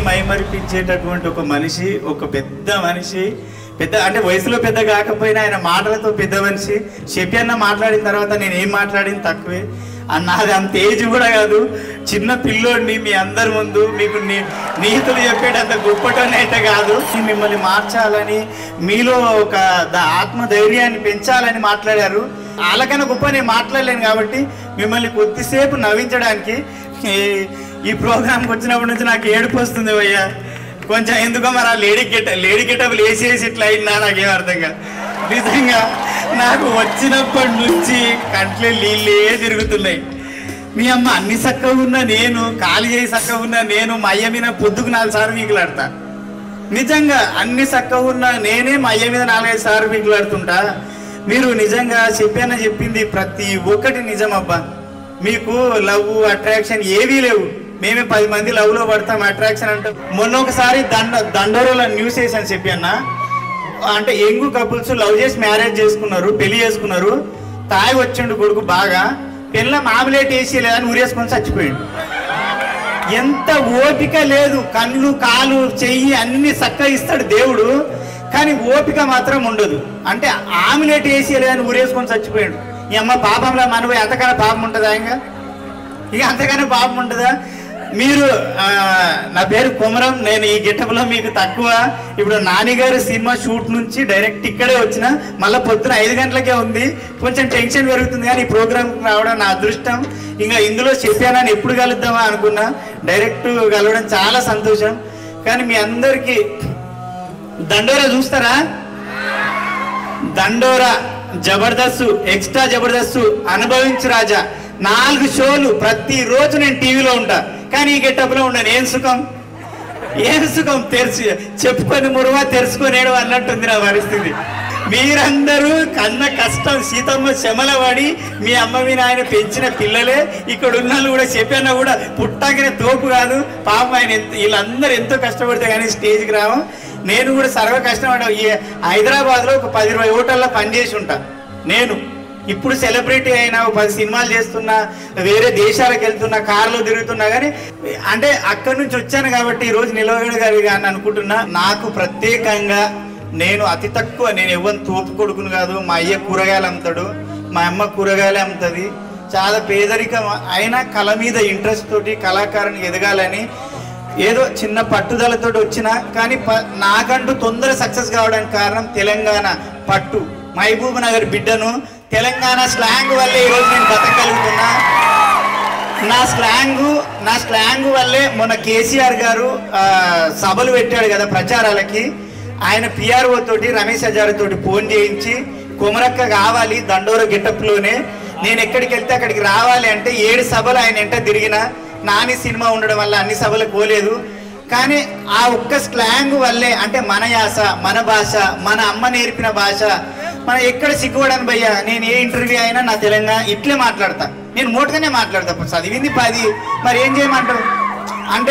మైమరిపించేటటువంటి ఒక మనిషి ఒక పెద్ద మనిషి పెద్ద అంటే వయసులో పెద్ద కాకపోయినా ఆయన మాటలతో పెద్ద మనిషి చెప్పి అన్న మాట్లాడిన తర్వాత నేను ఏం మాట్లాడింది తక్కువే అన్న నాది అంత ఏజ్ కూడా కాదు చిన్న పిల్లోడిని మీ అందరి ముందు మీకు నీ నీతులు చెప్పేటంత గొప్పటోని అయితే కాదు మిమ్మల్ని మార్చాలని మీలో ఒక ద- ఆత్మధైర్యాన్ని పెంచాలని మాట్లాడారు వాళ్ళకన్నా గొప్ప నేను మాట్లాడలేను కాబట్టి మిమ్మల్ని కొద్దిసేపు నవ్వించడానికి ఈ- ఈ ప్రోగ్రామ్కి వచ్చినప్పటి నుంచి నాకు ఏడుపు వస్తుంది భయ్యా కొంచెం ఎందుకో మరి ఆ లేడీ గెట లేడీ గెటప్లు వేసేసి ఇట్లా అయిందా నాకేం అర్థం కాదు నిజంగా నాకు వచ్చినప్పటి నుంచి కంట్లో నీళ్ళే తిరుగుతున్నాయి మీ అమ్మ అన్ని చక్కగా ఉన్న నేను ఖాళీ చేసి చక్కగా ఉన్న నేను మా అయ్య మీద పొద్దుకు నాలుగు సార్లు వీకులాడతా నిజంగా అన్ని చక్కగా ఉన్న నేనే మా అయ్య మీద నాలుగైదు సార్లు వీకులాడుతుంటా మీరు నిజంగా చెప్పాన చెప్పింది ప్రతి ఒక్కటి నిజం అబ్బా మీకు లవ్ అట్రాక్షన్ ఏవీ లేవు మేమే పది మంది లవ్ లో పడతాం అట్రాక్షన్ అంటే మొన్న ఒకసారి దండ దండోరలో న్యూస్ వేసాను చెప్పి అన్న అంటే యంగ్ కపుల్స్ లవ్ చేసి మ్యారేజ్ చేసుకున్నారు పెళ్లి చేసుకున్నారు తాగి వచ్చిండు కొడుకు బాగా పెళ్ళ మామిలేట్ వేసి లేదని ఊరేసుకొని చచ్చిపోయిండు ఎంత ఓపిక లేదు కళ్ళు కాలు చెయ్యి అన్ని చక్కగా ఇస్తాడు దేవుడు కానీ ఓపిక మాత్రం ఉండదు అంటే ఆమ్లెట్ వేసి లేదని ఊరేసుకొని చచ్చిపోయాడు ఈ అమ్మ పాపంలో మనవి అంతకన్నా పాపం ఉంటుందా ఇంకా ఇక అంతకన్నా పాపం ఉంటుందా మీరు ఆ, నా పేరు కుమరం నేను ఈ గెటప్లో మీకు తక్కువ ఇప్పుడు నానిగారు సినిమా షూట్ నుంచి డైరెక్ట్ ఇక్కడే వచ్చిన మళ్ళీ పొద్దున ఐదు గంటలకే ఉంది కొంచెం టెన్షన్ పెరుగుతుంది కానీ ఈ ప్రోగ్రామ్ రావడం నా అదృష్టం ఇంకా ఇందులో చెప్పానని ఎప్పుడు కలుద్దామా అనుకున్నా డైరెక్ట్ కలవడం చాలా సంతోషం కానీ మీ అందరికీ దండోరా చూస్తారా దండోరా జబర్దస్త్ ఎక్స్ట్రా జబర్దస్త్ అనుభవించు రాజా నాలుగు షోలు ప్రతి రోజు నేను టీవీలో ఉంటా కానీ ఈ గెటప్ లో ఉన్నాను ఏం సుఖం ఏం సుఖం తెరిచి చెప్పుకొని మురువా తెరుచుకొనేడు అన్నట్టుంది నా పరిస్థితి మీరందరూ కన్న కష్టం సీతమ్మ శమల పడి మీ అమ్మ మీ నాయన పెంచిన పిల్లలే ఇక్కడ ఉన్న వాళ్ళు కూడా చెప్పినా కూడా పుట్టాకనే తోపు కాదు పాపం ఆయన ఎంత వీళ్ళందరూ ఎంతో కష్టపడితే కానీ స్టేజ్కి రావం నేను కూడా సర్వ కష్టపడ్డా ఈ హైదరాబాద్లో ఒక పది ఇరవై హోటల్లో పనిచేసి ఉంటా నేను ఇప్పుడు సెలబ్రిటీ అయినా ఒక పది సినిమాలు చేస్తున్నా వేరే దేశాలకు వెళ్తున్నా కార్లో తిరుగుతున్నా కానీ అంటే అక్కడి నుంచి వచ్చాను కాబట్టి ఈ రోజు నిలవగలగాలి అని అనుకుంటున్నా నాకు ప్రత్యేకంగా నేను అతి తక్కువ నేను ఎవరిని తోపు కొడుకును కాదు మా అయ్య కూరగాయలు అమ్ముతాడు మా అమ్మ కూరగాయలు అమ్ముతుంది చాలా పేదరికం అయినా కళ మీద ఇంట్రెస్ట్ తోటి కళాకారుని ఎదగాలని ఏదో చిన్న పట్టుదలతో వచ్చిన కానీ ప- నాకంటూ తొందర సక్సెస్ కావడానికి కారణం తెలంగాణ పట్టు మహబూబ్ నగర్ బిడ్డను తెలంగాణ స్లాంగ్ వల్లే ఈరోజు నేను బతకగలుగుతున్నా నా స్లాంగ్ నా స్లాంగ్ వల్లే మొన్న కేసీఆర్ గారు ఆ, సభలు పెట్టాడు కదా ప్రచారాలకి ఆయన పిఆర్ఓ తోటి రమేష్ హజార్ తోటి ఫోన్ చేయించి కుమరక్క కావాలి దండోర గెటప్లోనే నేను ఎక్కడికి వెళ్తే అక్కడికి రావాలి అంటే ఏడు సభలు ఆయన ఎంట తిరిగిన నాని సినిమా ఉండడం వల్ల అన్ని సభలకు పోలేదు కానీ ఆ ఒక్క స్లాంగ్ వల్లే అంటే మన యాస మన భాష మన అమ్మ నేర్పిన భాష మనం ఎక్కడ సిగ్గుపడాను భయ్యా నేను ఏ ఇంటర్వ్యూ అయినా నా తెలంగాణ ఇట్లే మాట్లాడతా నేను మోటుగానే మాట్లాడతా ఇప్పుడు చదివింది పది మరి ఏం చేయమంటావు అంటే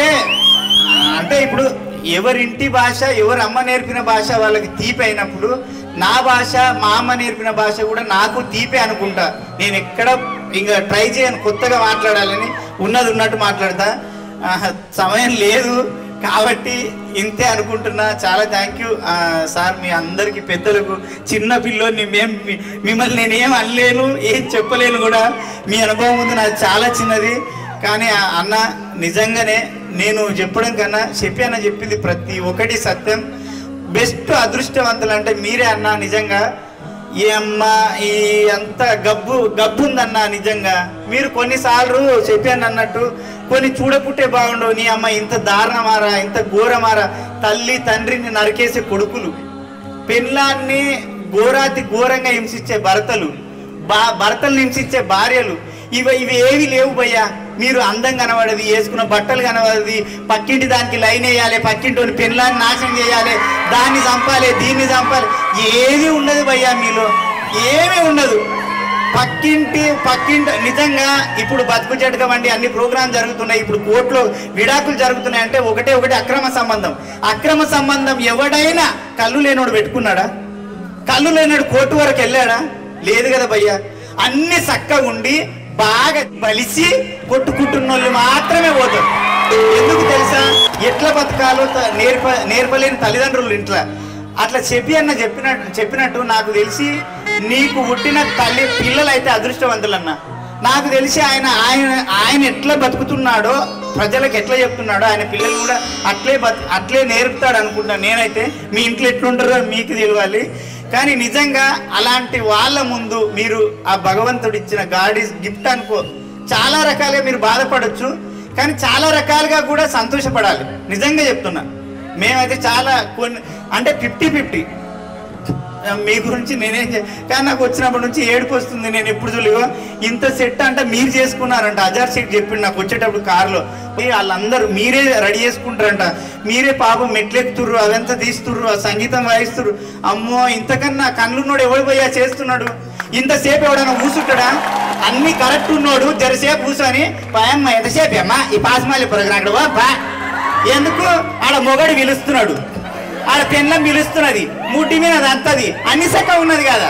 అంటే ఇప్పుడు ఎవరింటి భాష ఎవరు అమ్మ నేర్పిన భాష వాళ్ళకి తీపి అయినప్పుడు నా భాష మా అమ్మ నేర్పిన భాష కూడా నాకు తీపే అనుకుంటా నేను ఎక్కడ ఇంకా ట్రై చేయను కొత్తగా మాట్లాడాలని ఉన్నది ఉన్నట్టు మాట్లాడతా ఆ, సమయం లేదు కాబట్టి ఇంతే అనుకుంటున్నా చాలా థ్యాంక్ యూ సార్ మీ అందరికి పెద్దలకు చిన్న పిల్లోని మేం మీ- మిమ్మల్ని నేనేం అనలేను ఏం చెప్పలేను కూడా మీ అనుభవం ఉంది నాకు చాలా చిన్నది కానీ ఆ అన్న నిజంగానే నేను చెప్పడం కన్నా చెప్పి అన్న చెప్పింది ప్రతి ఒక్కటి సత్యం బెస్ట్ అదృష్టవంతులు అంటే మీరే అన్న నిజంగా ఈ అమ్మ ఈ అంత గబ్బు గబ్బు ఉందన్న నిజంగా మీరు కొన్నిసార్లు చెప్పాను అన్నట్టు కొన్ని చూడకుంటే బాగుండవు నీ అమ్మ ఇంత దారుణమారా ఇంత ఘోరమారా తల్లి తండ్రిని నరికేసే కొడుకులు పెళ్ళాన్ని ఘోరాతి ఘోరంగా హింసించే భర్తలు బా భర్తలు హింసించే భార్యలు ఇవి ఇవి ఏవి లేవు భయ్యా మీరు అందం కనబడది వేసుకున్న బట్టలు కనబడది పక్కింటి దానికి లైన్ వేయాలి పక్కింటి పెళ్ళాన్ని నాశనం చేయాలి దాన్ని చంపాలి దీన్ని చంపాలి ఏది ఉండదు భయ్యా మీలో ఏమీ ఉండదు పక్కింటి పక్కింటి నిజంగా ఇప్పుడు బతుకు జటకం అండి అన్ని ప్రోగ్రామ్ జరుగుతున్నాయి ఇప్పుడు కోర్టులో విడాకులు జరుగుతున్నాయి అంటే ఒకటే ఒకటి అక్రమ సంబంధం అక్రమ సంబంధం ఎవడైనా కళ్ళు లేనోడు పెట్టుకున్నాడా కళ్ళు లేనాడు కోర్టు వరకు వెళ్ళాడా లేదు కదా భయ్యా అన్ని చక్కగా ఉండి బాగా బలిసి కొట్టుకుంటున్న వాళ్ళు మాత్రమే పోతారు ఎందుకు తెలుసా ఎట్లా బతకాలో త- నేర్ప నేర్పలేని తల్లిదండ్రులు ఇంట్లో అట్లా చెప్పి అన్న చెప్పినట్టు చెప్పినట్టు నాకు తెలిసి నీకు పుట్టిన తల్లి పిల్లలైతే అదృష్టవంతులన్న నాకు తెలిసి ఆయన ఆయన ఆయన ఎట్లా బతుకుతున్నాడో ప్రజలకు ఎట్లా చెప్తున్నాడో ఆయన పిల్లలు కూడా అట్లే బతు అట్లే నేర్పుతాడు అనుకుంటాను నేనైతే మీ ఇంట్లో ఎట్లుంటారో మీకు తెలియాలి కానీ నిజంగా అలాంటి వాళ్ళ ముందు మీరు ఆ భగవంతుడు ఇచ్చిన గాడ్ ఇస్ గిఫ్ట్ అనుకో చాలా రకాలుగా మీరు బాధపడొచ్చు కానీ చాలా రకాలుగా కూడా సంతోషపడాలి నిజంగా చెప్తున్నా మేమైతే చాలా కొన్ని అంటే ఫిఫ్టీ ఫిఫ్టీ మీ గురించి నేనేం చే- కానీ నాకు వచ్చినప్పటి నుంచి ఏడుపు వస్తుంది నేను ఎప్పుడు చూడలేవో ఇంత సెట్ అంటే మీరు చేసుకున్నారంట అజార్ సీట్ చెప్పిండు నాకు వచ్చేటప్పుడు కారులో పోయి వాళ్ళందరూ మీరే రెడీ చేసుకుంటారంట మీరే పాపం మెట్లెక్కుతుర్రు అదంతా తీస్తుర్రు ఆ సంగీతం వాయిస్తుర్రు అమ్మో ఇంతకన్నా కళ్ళున్నోడు ఎవడు పోయా చేస్తున్నాడు ఇంతసేపు ఎవడన్నా కూసుంటాడా అన్ని కరెక్ట్ ఉన్నోడు జరసేపు కూర్చొని పాయమ్మ ఎంతసేపు అమ్మా ఈ పాసమాలి ప్రోగ్రాం అక్కడ ఓ బా ఎందుకు ఆడ మొగడు పిలుస్తున్నాడు ఆడ పెన్లం పిలుస్తున్నది ముట్టి మీద అది అంతది అన్ని సక్క ఉన్నది కదా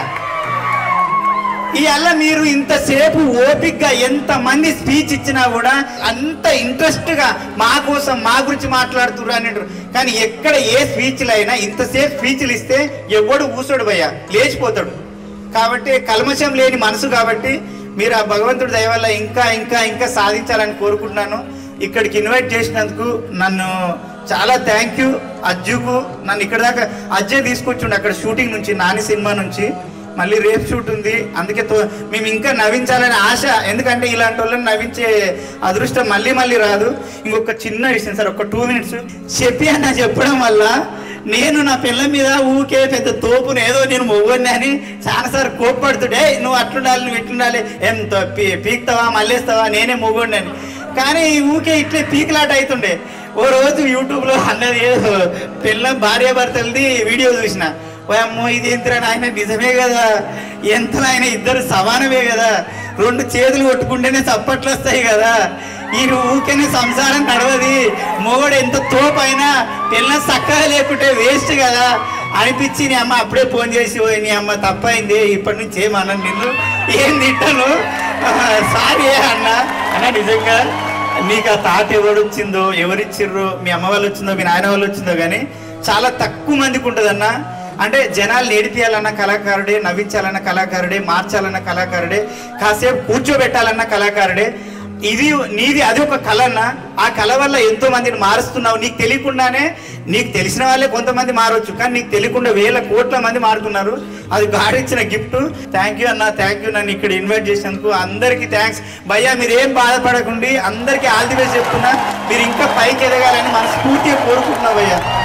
ఇవల్ల మీరు ఇంతసేపు ఓపిక్గా ఎంత మంది స్పీచ్ ఇచ్చినా కూడా అంత ఇంట్రెస్ట్ గా మా కోసం మా గురించి మాట్లాడుతున్నారు అని అంటారు. కానీ ఎక్కడ ఏ స్పీచ్లు అయినా ఇంతసేపు స్పీచ్లు ఇస్తే ఎవడు కూర్చోడు భయ్య లేచిపోతాడు కాబట్టి కల్మషం లేని మనసు కాబట్టి మీరు ఆ భగవంతుడి దయ వల్ల ఇంకా ఇంకా ఇంకా సాధించాలని కోరుకుంటున్నాను ఇక్కడికి ఇన్వైట్ చేసినందుకు నన్ను చాలా థ్యాంక్ యూ అజ్జుకు నన్ను ఇక్కడ దాకా అజ్జే తీసుకొచ్చిండు అక్కడ షూటింగ్ నుంచి నాని సినిమా నుంచి మళ్ళీ రేపు షూట్ ఉంది అందుకే తో- మేము ఇంకా నవ్వించాలనే ఆశ ఎందుకంటే ఇలాంటి వాళ్ళని నవ్వించే అదృష్టం మళ్ళీ మళ్ళీ రాదు ఇంకొక చిన్న విషయం సార్ ఒక టూ మినిట్స్ చెప్పి అన్న చెప్పడం వల్ల నేను నా పిల్ల మీద ఊకే పెద్ద తోపును ఏదో నేను మొగ్గుని అని చాలాసార్లు కోప్పడుతుండే నువ్వు అట్లుండాలి నువ్వు ఇట్లుండాలి ఏం తో- పీ- పీక్తావా మళ్ళేస్తావా నేనే మొగ్గుండి అని కానీ ఊకే ఇట్లే పీకులాట అవుతుండే ఓ రోజు యూట్యూబ్లో అన్నది ఏదో పిల్ల భార్య భర్తలది వీడియో చూసిన ఓ అమ్మో ఇది ఏంటిరా నాయన నిజమే కదా ఎంత ఆయన ఇద్దరు సమానమే కదా రెండు చేతులు కొట్టుకుంటేనే చప్పట్లు వస్తాయి కదా ఈ ఊకేనే సంసారం నడవది మొగడు ఎంత తోపైనా పిల్ల చక్కగా లేకుంటే వేస్ట్ కదా అనిపించి నీ అమ్మ అప్పుడే ఫోన్ చేసి "ఓయ్, నీ అమ్మ తప్పైంది ఇప్పటి నుంచి ఏమన్నాను నిన్ను ఏం తింటాను సారీ అన్న అన్న నిజంగా నీకు ఆ తాట ఎవరు వచ్చిందో ఎవరిచ్చిర్రో మీ అమ్మ వాళ్ళు వచ్చిందో మీ నాయన వాళ్ళు వచ్చిందో కానీ చాలా తక్కువ మందికి ఉంటుందన్న అంటే జనాలు నేడిపియాలన్న కళాకారుడే నవ్వించాలన్న కళాకారుడే మార్చాలన్న కళాకారుడే కాసేపు కూర్చోబెట్టాలన్న కళాకారుడే ఇది నీది అది ఒక కళ అన్న ఆ కళ వల్ల ఎంతో మందిని మారుస్తున్నావు నీకు తెలియకుండానే నీకు తెలిసిన వాళ్ళే కొంతమంది మారవచ్చు కానీ నీకు తెలియకుండా వేల కోట్ల మంది మారుతున్నారు అది గాడ్ ఇచ్చిన గిఫ్ట్ థ్యాంక్ యూ అన్న థ్యాంక్ యూ నన్ను ఇక్కడ ఇన్వైట్ చేసినందుకు అందరికీ థ్యాంక్స్ భయ్యా మీరు ఏం బాధపడకండి అందరికీ ఆల్ ది బెస్ట్ చెప్తున్నా మీరు ఇంకా పైకి ఎదగాలని మనస్ఫూర్తిగా కోరుకుంటున్నా భయ్యా